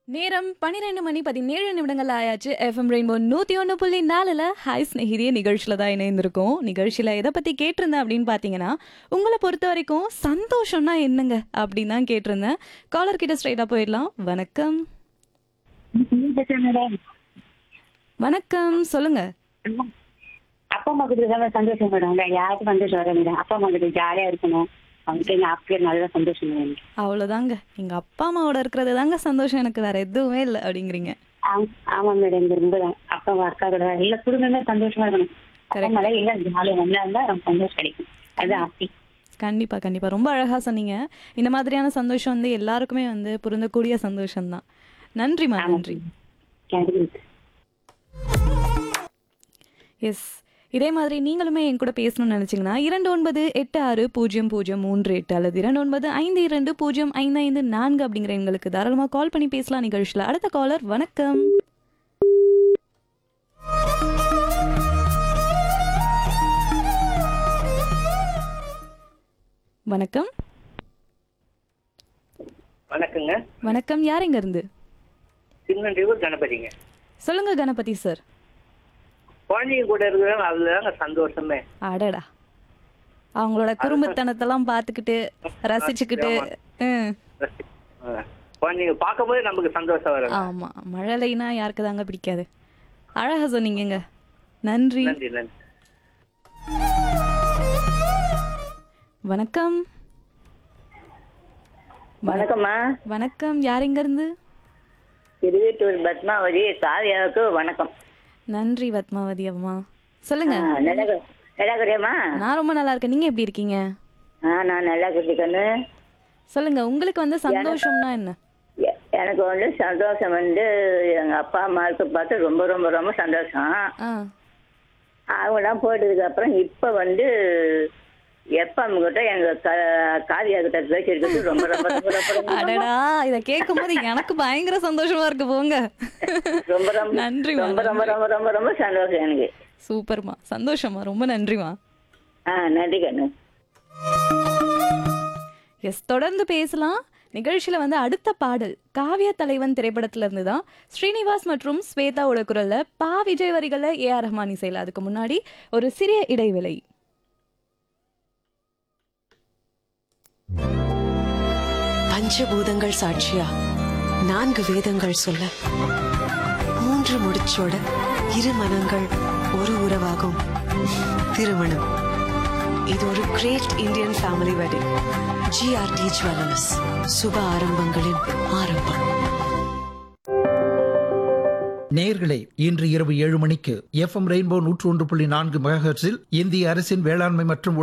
நேரம் பன்னிரெண்டு மணி பதினேழு நிமிடங்கள் ஆயாச்சு எஃப்எம் ரெயின்போ நூற்றி ஒன்று புள்ளி நாலில் ஹாய் ஸ்நேகிதிய நிகழ்ச்சியில் தான் இணைந்திருக்கோம் நிகழ்ச்சியில் எதை பற்றி கேட்டிருந்தேன் அப்படின்னு பார்த்தீங்கன்னா உங்களை பொறுத்த வரைக்கும் சந்தோஷம்னா என்னங்க அப்படின்னு தான் கேட்டிருந்தேன் காலர் கிட்ட ஸ்ட்ரைட்டாக போயிடலாம் வணக்கம் வணக்கம் சொல்லுங்க அப்பா அம்மா கிட்ட தான் சந்தோஷம் மேடம் வேற யாருக்கும் சந்தோஷம் வர மேடம் அப்பா அம்மா கிட்ட ஜாலியா இருக்கணும் அவங்ககிட்ட எங்க அப்பா நல்லா சந்தோஷம் மேடம் அவ்வளோதாங்க எங்கள் அப்பா அம்மாவோட இருக்கிறது தாங்க சந்தோஷம் எனக்கு வேற எதுவுமே இல்லை அப்படிங்கிறீங்க ஆம்- ஆமா மேடம் இந்த ரொம்ப அப்பா அம்மா அக்கா கூட எல்லா குடும்பமே சந்தோஷமா இருக்கணும் அப்பா அம்மா எல்லாம் ஜாலியா நல்லா இருந்தா நமக்கு சந்தோஷம் கிடைக்கும் அது ஆசை கண்டிப்பாக கண்டிப்பாக ரொம்ப அழகாக சொன்னீங்க இந்த மாதிரியான சந்தோஷம் வந்து எல்லாருக்குமே வந்து பொருந்தக்கூடிய சந்தோஷம்தான் நன்றிம்மா நன்றி கிடைக்கும் எஸ் இதே மாதிரி நீங்களுமே என் கூட பேசணும்னு நினச்சிங்கன்னா இரண்டு ஒன்பது எட்டு ஆறு பூஜ்ஜியம் பூஜ்ஜியம் மூன்று எட்டு அல்லது இரண்டு ஒன்பது ஐந்து இரண்டு பூஜ்ஜியம் ஐந்து ஐந்து நான்கு அப்படிங்கிற எங்களுக்கு தாராளமாக கால் பண்ணி பேசலாம் நிகழ்ச்சியில் அடுத்த காலர் வணக்கம் வணக்கம் வணக்கங்க வணக்கம் யார் எங்க இருந்து திருநெல்வேலூர் கணபதிங்க சொல்லுங்க கணபதி சார் குழந்தைங்க கூட இருக்கிறவங்க அதுதாங்க சந்தோஷமே அடடா அவங்களோட குறும்புத்தனத்தெல்லாம் பார்த்துக்கிட்டு ரசிச்சுக்கிட்டு ம் ஆ. குழந்தைங்க பார்க்கும்போது நமக்கு சந்தோஷம் வரும் ஆமா மழலைனா யாருக்கு தாங்க பிடிக்காது அழகா சொன்னீங்கங்க நன்றி நன்றி நன்றி வணக்கம் வணக்கம்மா வணக்கம் யார் எங்க இருந்து திருவேட்டூர் பத்மாவதி காவியாவுக்கு வணக்கம் நன்றி பத்மாவதி அம்மா சொல்லுங்க நல்லா நல்லா கிடையாமா நான் ரொம்ப நல்லா இருக்கேன் நீங்க எப்படி இருக்கீங்க ஆ நான் நல்லா கட்டிக்கண்ணு சொல்லுங்க உங்களுக்கு வந்து சந்தோஷம்னா என்ன எ- எனக்கு வந்து சந்தோஷம் வந்து எங்க அப்பா அம்மாவுக்கு பார்த்து ரொம்ப ரொம்ப ரொம்ப சந்தோஷம் ஆ அவங்களாம் போயிட்டதுக்கு அப்புறம் இப்ப வந்து எப்ப கிட்ட எங்க க- காவியா கிட்ட பேசியிருக்கிறது ரொம்ப ரொம்ப ரொம்ப ரொம்ப ரொம்ப அடடா இத கேட்கும் போது எனக்கு பயங்கர சந்தோஷமா இருக்கு போங்க ரொம்ப ரொம்ப நன்றிம்மா ரொம்ப ரொம்ப ரொம்ப ரொம்ப ரொம்ப சந்தோஷம் எனக்கு சூப்பர்மா சந்தோஷமா ரொம்ப நன்றிமா ஆ நன்றி கண்ணு எஸ் தொடர்ந்து பேசலாம் நிகழ்ச்சியில வந்து அடுத்த பாடல் காவிய தலைவன் திரைப்படத்துல இருந்து தான் ஸ்ரீனிவாஸ் மற்றும் ஸ்வேதாவோட குரல்ல பா விஜய் வரிகள்ல ஏ ஆர் ரஹ்மான் இசையில அதுக்கு முன்னாடி ஒரு சிறிய இடைவேளை பஞ்சபூதங்கள் சாட்சியா நான்கு வேதங்கள் சொல்ல மூன்று முடிச்சோட இரு மனங்கள் ஒரு உறவாகும் திருமணம் இது ஒரு great Indian family wedding GRT jewellers சுப ஆரம்பங்களின் ஆரம்பம் நேயர்களே இன்று இரவு ஏழு மணிக்கு எஃப்எம் ரெயின்போ நூற்று ஒன்று புள்ளி நான்கு மெகாஹெர்ட்ஸில் இந்திய அரசின் வேளாண்மை மற்றும்